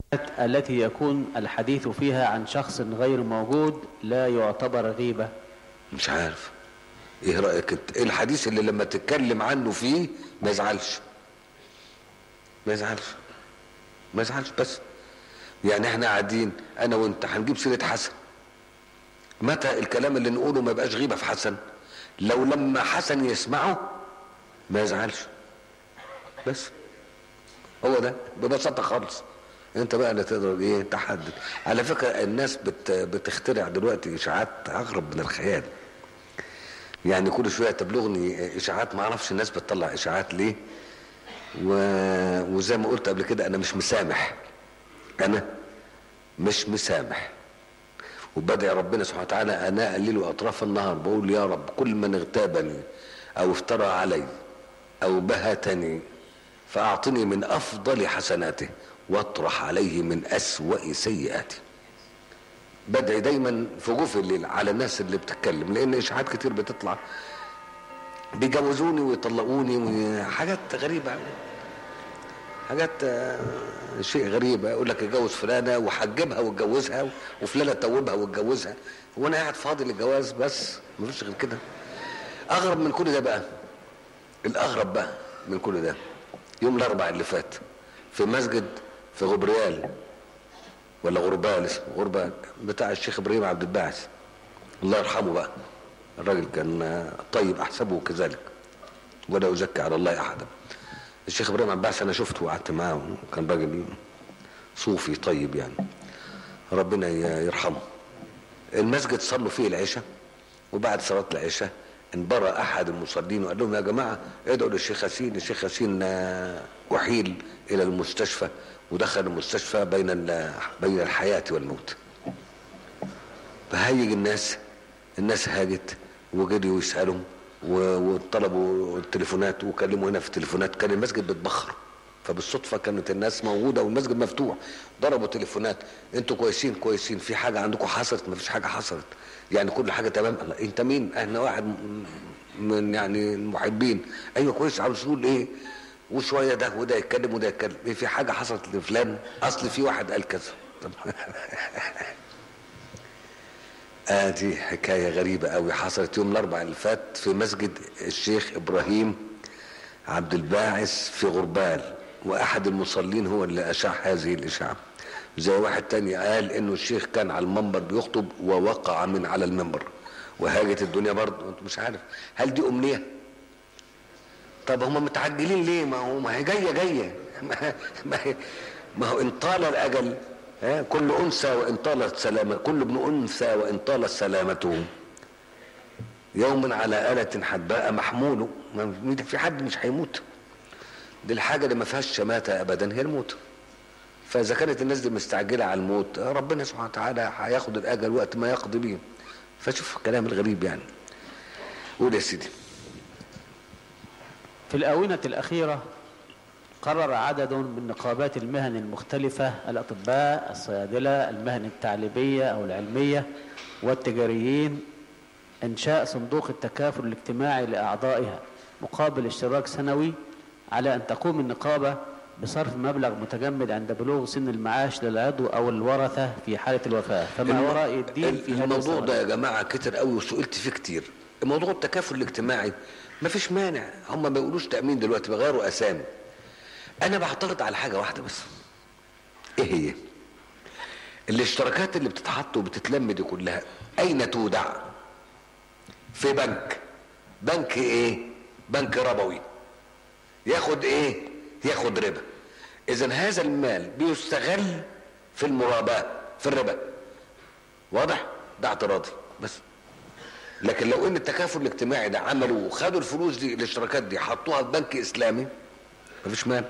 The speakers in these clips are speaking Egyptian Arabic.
التي يكون الحديث فيها عن شخص غير موجود لا يعتبر غيبة مش عارف ايه رأيك انت ايه الحديث اللي لما تتكلم عنه فيه ما يزعلش ما يزعلش ما يزعلش بس يعني احنا قاعدين انا وانت هنجيب سيرة حسن متى الكلام اللي نقوله ما يبقاش غيبة في حسن لو لما حسن يسمعه ما يزعلش بس هو ده ببساطة خالص انت بقى اللي تقدر ايه تحدد على فكرة الناس بت بتخترع دلوقتي اشاعات اغرب من الخيال يعني كل شوية تبلغني اشاعات ما اعرفش الناس بتطلع اشاعات ليه و... وزي ما قلت قبل كده انا مش مسامح انا مش مسامح وبدعي ربنا سبحانه وتعالى انا الليل واطراف النهار بقول يا رب كل من اغتابني او افترى علي او بهتني فاعطني من افضل حسناته واطرح عليه من اسوأ سيئاته بدعي دايما في جوف الليل على الناس اللي بتتكلم لان اشاعات كتير بتطلع بيجوزوني ويطلقوني وحاجات غريبه حاجات آه، شيء غريب يقول لك اتجوز فلانه وحجبها واتجوزها وفلانه توبها واتجوزها وانا قاعد فاضي للجواز بس مفيش غير كده اغرب من كل ده بقى الاغرب بقى من كل ده يوم الاربع اللي فات في مسجد في غبريال ولا غربال اسمه غربال بتاع الشيخ ابراهيم عبد الباعث الله يرحمه بقى الراجل كان طيب احسبه كذلك ولا ازكي على الله احدا الشيخ ابراهيم عبد الباعث انا شفته وقعدت معاه كان راجل صوفي طيب يعني ربنا يرحمه المسجد صلوا فيه العشاء وبعد صلاه العشاء انبرى احد المصلين وقال لهم يا جماعه ادعوا للشيخ ياسين الشيخ ياسين احيل الى المستشفى ودخل المستشفى بين بين الحياه والموت فهيج الناس الناس هاجت وجريوا يسالهم وطلبوا التليفونات وكلموا هنا في التليفونات كان المسجد بيتبخر فبالصدفة كانت الناس موجودة والمسجد مفتوح ضربوا تليفونات انتوا كويسين كويسين في حاجة عندكم حصلت ما فيش حاجة حصلت يعني كل حاجة تمام الله انت مين احنا واحد من يعني المحبين ايوه كويس عاوز تقول ايه وشوية ده وده يتكلم وده يتكلم ايه في حاجة حصلت لفلان اصل في واحد قال كذا ادي آه حكاية غريبة قوي حصلت يوم الاربعاء اللي فات في مسجد الشيخ ابراهيم عبد الباعث في غربال واحد المصلين هو اللي اشاع هذه الاشاعة زي واحد تاني قال انه الشيخ كان على المنبر بيخطب ووقع من على المنبر وهاجت الدنيا برضه انت مش عارف هل دي امنية طب هم متعجلين ليه ما هو ما هي جاية جاية ما, هي ما هو ان طال الاجل ها كل انثى وان طالت سلامة كل ابن انثى وان طالت سلامته يوم على آلة حدباء محمول في حد مش هيموت دي الحاجة اللي ما فيهاش شماتة ابدا هي الموت فاذا كانت الناس دي مستعجلة على الموت ربنا سبحانه وتعالى هياخد الاجل وقت ما يقضي بيه فشوف الكلام الغريب يعني قول يا سيدي في الآونة الأخيرة قرر عدد من نقابات المهن المختلفة الأطباء الصيادلة المهن التعليمية أو العلمية والتجاريين إنشاء صندوق التكافل الاجتماعي لأعضائها مقابل اشتراك سنوي على أن تقوم النقابة بصرف مبلغ متجمد عند بلوغ سن المعاش للعضو أو الورثة في حالة الوفاة فما هو رأي الدين في هذا الموضوع ده يا جماعة كتر قوي وسئلت فيه كتير موضوع التكافل الاجتماعي ما فيش مانع هم ما بيقولوش تأمين دلوقتي بيغيروا أسامي أنا بعترض على حاجة واحدة بس إيه هي الاشتراكات اللي بتتحط وبتتلم دي كلها أين تودع في بنك بنك إيه بنك ربوي ياخد إيه ياخد ربا إذا هذا المال بيستغل في المراباة في الربا واضح ده اعتراضي بس لكن لو ان التكافل الاجتماعي ده عملوا وخدوا الفلوس دي الاشتراكات دي حطوها في بنك اسلامي مفيش مانع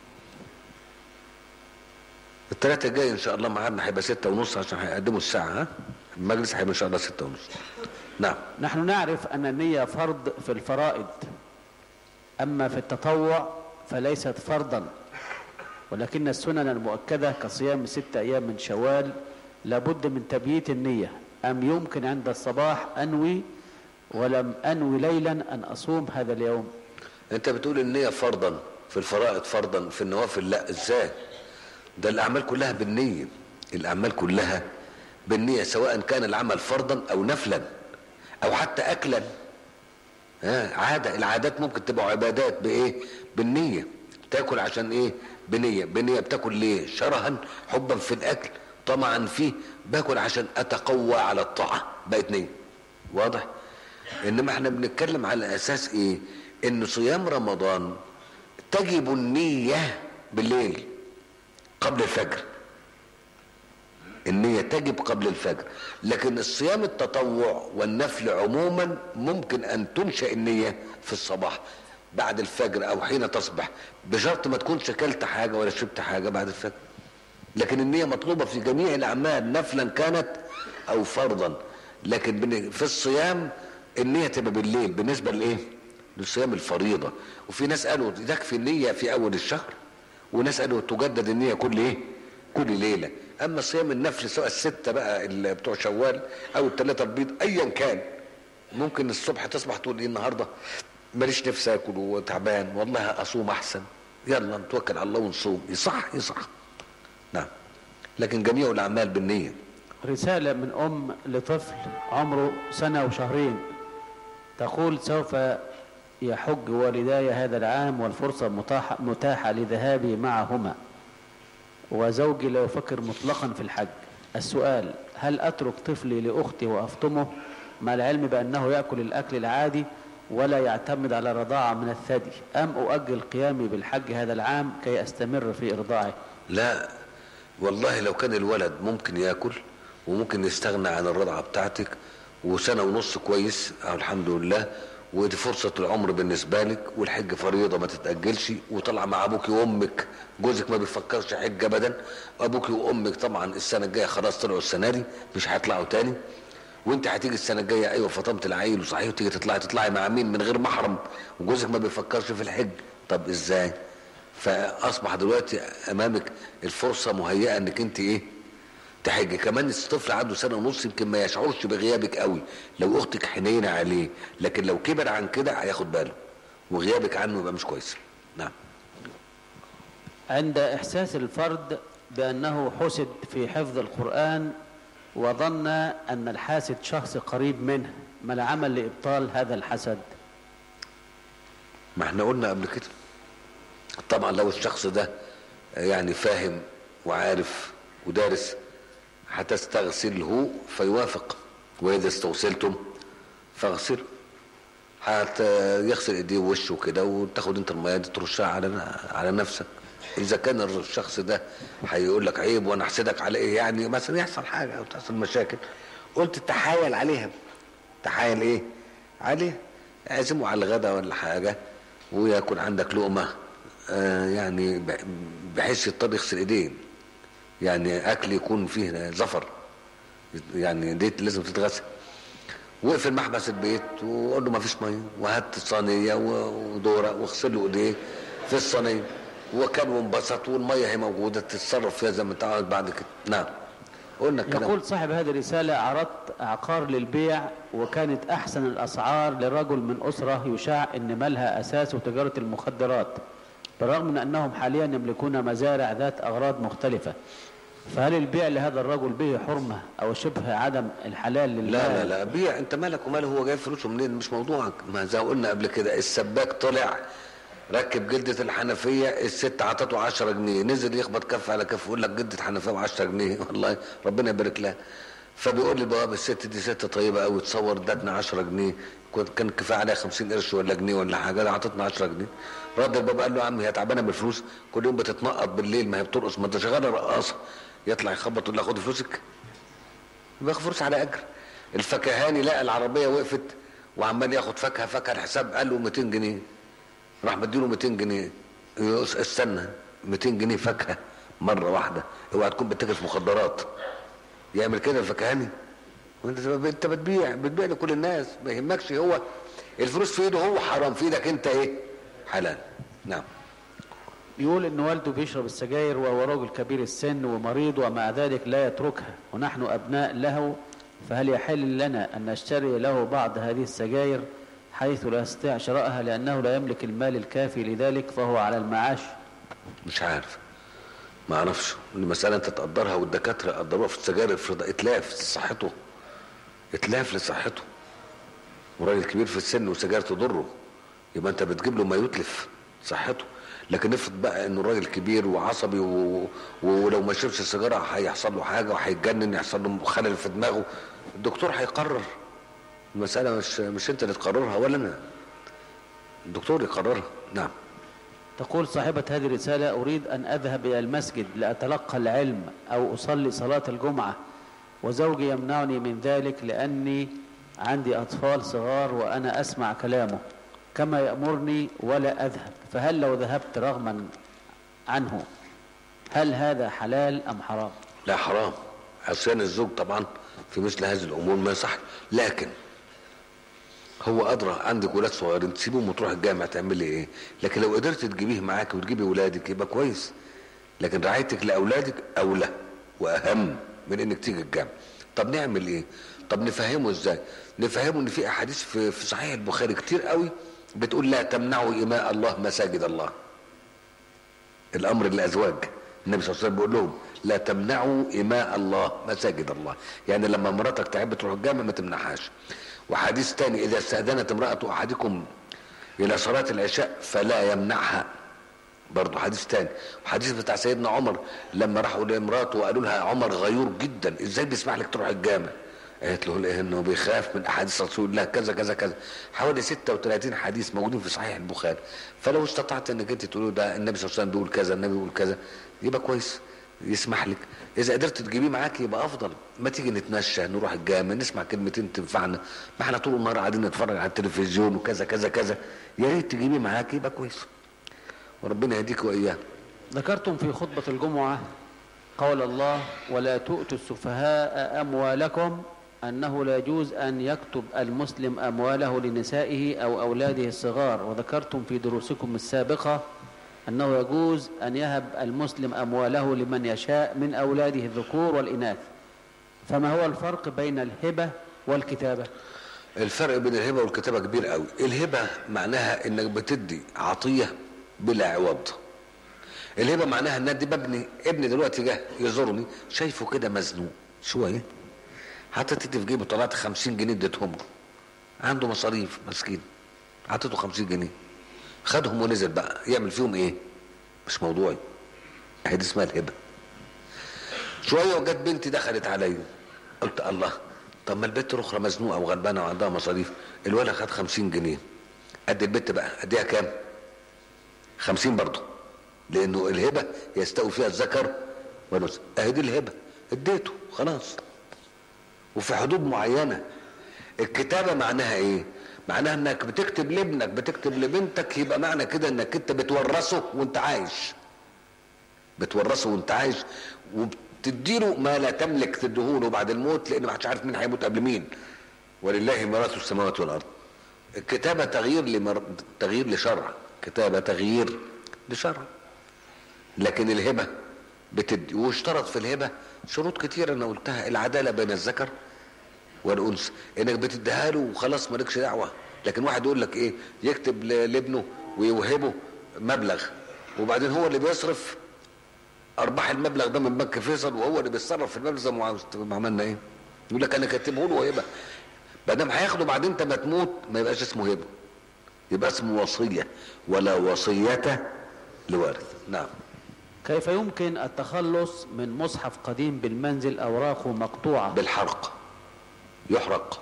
الثلاثة الجاي ان شاء الله معادنا هيبقى ستة ونص عشان هيقدموا الساعة ها المجلس هيبقى ان شاء الله ستة ونص نعم نحن نعرف ان النية فرض في الفرائض اما في التطوع فليست فرضا ولكن السنن المؤكدة كصيام ست ايام من شوال لابد من تبييت النية ام يمكن عند الصباح انوي ولم انوي ليلا ان اصوم هذا اليوم انت بتقول النية فرضا في الفرائض فرضا في النوافل لا ازاي ده الاعمال كلها بالنيه الاعمال كلها بالنيه سواء كان العمل فرضا او نفلا او حتى اكلا ها عاده العادات ممكن تبقى عبادات بايه بالنيه تاكل عشان ايه بنيه بنيه بتاكل ليه شرها حبا في الاكل طمعا فيه باكل عشان اتقوى على الطاعه بقت نيه واضح انما احنا بنتكلم على اساس ايه ان صيام رمضان تجب النيه بالليل قبل الفجر النية تجب قبل الفجر لكن الصيام التطوع والنفل عموما ممكن أن تنشأ النية في الصباح بعد الفجر أو حين تصبح بشرط ما تكونش أكلت حاجة ولا شربت حاجة بعد الفجر لكن النية مطلوبة في جميع الأعمال نفلا كانت أو فرضا لكن في الصيام النية تبقى بالليل بالنسبة لإيه؟ للصيام الفريضة وفي ناس قالوا تكفي النية في أول الشهر وناس قالوا تجدد النية كل إيه؟ كل ليلة اما صيام النفل سواء الستة بقى اللي بتوع شوال او الثلاثة البيض ايا كان ممكن الصبح تصبح تقول ايه النهارده ماليش نفسي اكل وتعبان والله اصوم احسن يلا نتوكل على الله ونصوم يصح يصح نعم لكن جميع الاعمال بالنيه رسالة من أم لطفل عمره سنة وشهرين تقول سوف يحج والداي هذا العام والفرصة متاحة, متاحة لذهابي معهما وزوجي لا يفكر مطلقا في الحج السؤال هل أترك طفلي لأختي وأفطمه مع العلم بأنه يأكل الأكل العادي ولا يعتمد على رضاعة من الثدي أم أؤجل قيامي بالحج هذا العام كي أستمر في إرضاعه لا والله لو كان الولد ممكن ياكل وممكن يستغنى عن الرضعة بتاعتك وسنة ونص كويس أو الحمد لله ودي فرصة العمر بالنسبة لك والحج فريضة ما تتأجلش وطلع مع أبوك وأمك جوزك ما بيفكرش حج أبدا أبوك وأمك طبعا السنة الجاية خلاص طلعوا السنة دي مش هيطلعوا تاني وانت هتيجي السنة الجاية أيوة فطمت العيل وصحيح وتيجي تطلعي تطلعي مع مين من غير محرم وجوزك ما بيفكرش في الحج طب إزاي فأصبح دلوقتي أمامك الفرصة مهيئة إنك أنت إيه تحج كمان الطفل عنده سنه ونص يمكن ما يشعرش بغيابك قوي لو اختك حنينه عليه لكن لو كبر عن كده هياخد باله وغيابك عنه يبقى مش كويس نعم عند إحساس الفرد بأنه حسد في حفظ القرآن وظن أن الحاسد شخص قريب منه ما العمل لإبطال هذا الحسد ما احنا قلنا قبل كده طبعا لو الشخص ده يعني فاهم وعارف ودارس هتستغسله فيوافق واذا استغسلتم فاغسلوا يغسل ايديه ووشه كده وتاخد انت الميه دي ترشها على على نفسك اذا كان الشخص ده هيقول لك عيب وانا احسدك على ايه يعني مثلا يحصل حاجه او تحصل مشاكل قلت تحايل عليها تحايل ايه عليها اعزمه على الغداء ولا حاجه ويكون عندك لقمه آه يعني بحيث يضطر يغسل ايديه يعني اكل يكون فيه زفر يعني ديت لازم تتغسل وقفل محبس البيت وقول له ما فيش ميه وهات صينيه ودوره واغسل له ايديه في الصينيه وكان وانبسط والميه هي موجوده تتصرف فيها زي ما انت عاوز بعد كده نعم قلنا الكلام يقول صاحب هذه الرسالة عرضت عقار للبيع وكانت أحسن الأسعار لرجل من أسرة يشاع أن مالها أساسه تجارة المخدرات بالرغم من أنهم حاليا يملكون مزارع ذات أغراض مختلفة فهل البيع لهذا الرجل به حرمة أو شبه عدم الحلال لله لا لا لا بيع انت مالك وماله هو جايب فلوسه منين مش موضوعك ما زي ما قلنا قبل كده السباك طلع ركب جلدة الحنفية الست عطته 10 جنيه نزل يخبط كف على كف يقول لك جلدة حنفية ب 10 جنيه والله ربنا يبارك لها فبيقول لي بابا الست دي ست طيبة قوي تصور ادتنا 10 جنيه كنت كان كفايه عليها 50 قرش ولا جنيه ولا حاجه ده عطتنا 10 جنيه رد البابا قال له يا عم هي تعبانه بالفلوس كل يوم بتتنقط بالليل ما هي بترقص ما انت شغاله رقاصه يطلع يخبط يقول له خد فلوسك بياخد فلوس على اجر الفكهاني لقى العربيه وقفت وعمال ياخد فاكهه فاكهه الحساب قال له 200 جنيه راح مديله 200 جنيه استنى 200 جنيه فاكهه مره واحده اوعى تكون بتاكل في مخدرات يعمل كده الفكهاني وانت انت بتبيع بتبيع لكل الناس ما يهمكش هو الفلوس في ايده هو حرام في ايدك انت ايه حلال نعم يقول ان والده بيشرب السجاير وهو راجل كبير السن ومريض ومع ذلك لا يتركها ونحن ابناء له فهل يحل لنا ان نشتري له بعض هذه السجاير حيث لا يستطيع شرائها لانه لا يملك المال الكافي لذلك فهو على المعاش مش عارف ما اعرفش المسألة انت تقدرها والدكاترة يقدروها في السجاير افرض اتلاف لصحته اتلاف لصحته وراجل كبير في السن والسجاير تضره يبقى انت بتجيب له ما يتلف صحته لكن افرض بقى انه راجل كبير وعصبي و... ولو ما شربش السيجاره هيحصل له حاجه وهيتجنن يحصل له خلل في دماغه الدكتور هيقرر المساله مش مش انت اللي تقررها ولا انا الدكتور يقررها نعم تقول صاحبة هذه الرسالة أريد أن أذهب إلى المسجد لأتلقى العلم أو أصلي صلاة الجمعة وزوجي يمنعني من ذلك لأني عندي أطفال صغار وأنا أسمع كلامه كما يأمرني ولا أذهب فهل لو ذهبت رغما عنه هل هذا حلال أم حرام لا حرام عصيان الزوج طبعا في مثل هذه الامور ما يصح لكن هو ادرى عندك ولاد صغيرين تسيبهم وتروح الجامع تعملي ايه لكن لو قدرت تجيبيه معاك وتجيبي ولادك يبقى كويس لكن رعايتك لاولادك اولى واهم من انك تيجي الجامع طب نعمل ايه طب نفهمه ازاي نفهمه ان في احاديث في, في صحيح البخاري كتير قوي بتقول لا تمنعوا إماء الله مساجد الله الأمر للأزواج النبي صلى الله عليه وسلم بيقول لهم لا تمنعوا إماء الله مساجد الله يعني لما مراتك تعب تروح الجامع ما تمنعهاش وحديث تاني إذا استأذنت امرأة أحدكم إلى صلاة العشاء فلا يمنعها برضه حديث تاني وحديث بتاع سيدنا عمر لما راحوا لامراته وقالوا لها عمر غيور جدا ازاي بيسمح لك تروح الجامع قالت له ليه انه بيخاف من احاديث رسول الله كذا كذا كذا حوالي 36 حديث موجودين في صحيح البخاري فلو استطعت انك انت تقول ده النبي صلى الله عليه وسلم بيقول كذا النبي بيقول كذا يبقى كويس يسمح لك اذا قدرت تجيبيه معاك يبقى افضل ما تيجي نتمشى نروح الجامع نسمع كلمتين تنفعنا ما احنا طول النهار قاعدين نتفرج على التلفزيون وكذا كذا كذا يا ريت تجيبيه معاك يبقى كويس وربنا يهديك واياه ذكرتم في خطبة الجمعة قول الله ولا تؤتوا السفهاء أموالكم أنه لا يجوز أن يكتب المسلم أمواله لنسائه أو أولاده الصغار وذكرتم في دروسكم السابقة أنه يجوز أن يهب المسلم أمواله لمن يشاء من أولاده الذكور والإناث فما هو الفرق بين الهبة والكتابة الفرق بين الهبه والكتابه كبير قوي الهبه معناها انك بتدي عطيه بلا عوض الهبه معناها ان ادي بابني ابني دلوقتي جه يزورني شايفه كده مزنوق شويه حطيت ايدي في جيبه طلعت 50 جنيه اديتهم له عنده مصاريف مسكين حطيته 50 جنيه خدهم ونزل بقى يعمل فيهم ايه مش موضوعي هي دي اسمها الهبه شويه وجت بنتي دخلت عليا قلت الله طب ما البنت الاخرى مزنوقه وغلبانه وعندها مصاريف الولد خد 50 جنيه قد البنت بقى اديها كام 50 برضه لانه الهبه يستوي فيها الذكر والانثى اهي دي الهبه اديته خلاص وفي حدود معينه الكتابه معناها ايه معناها انك بتكتب لابنك بتكتب لبنتك يبقى معنى كده انك انت بتورثه وانت عايش بتورثه وانت عايش وبتديله ما لا تملك تديهوله بعد الموت لان ما حدش عارف مين هيموت قبل مين ولله ميراث السماوات والارض الكتابه تغيير لمر... تغيير لشرع كتابه تغيير لشرع لكن الهبه بتدي واشترط في الهبه شروط كتير انا قلتها العداله بين الذكر والانثى انك بتديها له وخلاص مالكش دعوه لكن واحد يقول لك ايه يكتب ل- لابنه ويوهبه مبلغ وبعدين هو اللي بيصرف ارباح المبلغ ده من بنك فيصل وهو اللي بيتصرف في المبلغ ده ما ما عملنا ايه يقول لك انا كاتبه له وهبه ما دام هياخده بعدين انت ما تموت ما يبقاش اسمه هبه يبقى اسمه وصيه ولا وصيه لوارث نعم كيف يمكن التخلص من مصحف قديم بالمنزل أوراقه مقطوعة بالحرق يحرق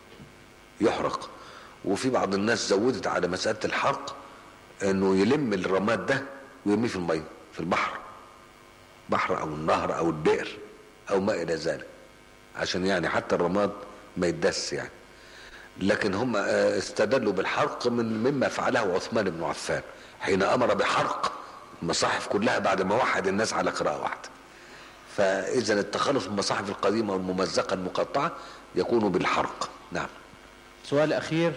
يحرق وفي بعض الناس زودت على مسألة الحرق انه يلم الرماد ده ويرميه في المية في البحر بحر او النهر او البئر او ما الى ذلك عشان يعني حتى الرماد ما يدس يعني لكن هم آه، استدلوا بالحرق من مما فعله عثمان بن عفان حين امر بحرق المصاحف كلها بعد ما وحد الناس على قراءة واحدة فاذا التخلص من المصاحف القديمة والممزقة المقطعة يكون بالحرق نعم سؤال أخير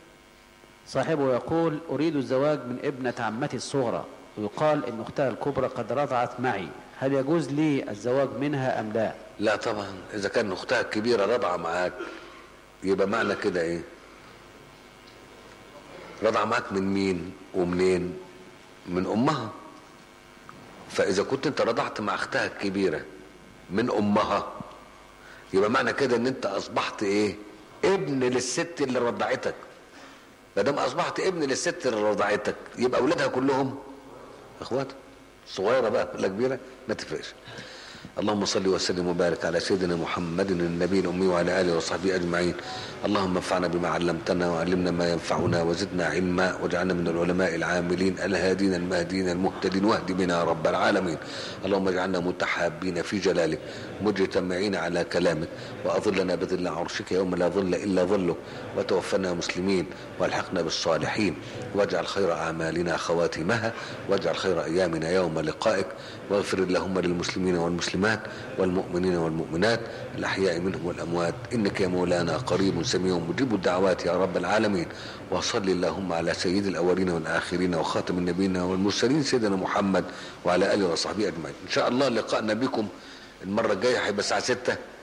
صاحبه يقول أريد الزواج من ابنة عمتي الصغرى ويقال إن أختها الكبرى قد رضعت معي هل يجوز لي الزواج منها أم لا لا طبعا اذا كان اختها الكبيره رضعه معاك يبقى معنى كده ايه رضعه معاك من مين ومنين من امها فاذا كنت انت رضعت مع اختها الكبيره من امها يبقى معنى كده ان انت اصبحت ايه ابن للست اللي رضعتك ما دام اصبحت ابن للست اللي رضعتك يبقى اولادها كلهم اخواتها صغيره بقى ولا كبيره ما تفرقش اللهم صل وسلم وبارك على سيدنا محمد النبي الامي وعلى اله وصحبه اجمعين اللهم انفعنا بما علمتنا وعلمنا ما ينفعنا وزدنا علما واجعلنا من العلماء العاملين الهادين المهدين المهتدين واهد بنا يا رب العالمين اللهم اجعلنا متحابين في جلالك مجتمعين على كلامك واظلنا بظل عرشك يوم لا ظل الا ظلك وتوفنا مسلمين والحقنا بالصالحين واجعل خير اعمالنا خواتمها واجعل خير ايامنا يوم لقائك واغفر اللهم للمسلمين والمسلمات والمؤمنين والمؤمنات الاحياء منهم والاموات انك يا مولانا قريب سميع مجيب الدعوات يا رب العالمين وصل اللهم على سيد الاولين والاخرين وخاتم النبيين والمرسلين سيدنا محمد وعلى اله وصحبه اجمعين ان شاء الله لقائنا بكم المره الجايه هيبقى الساعه 6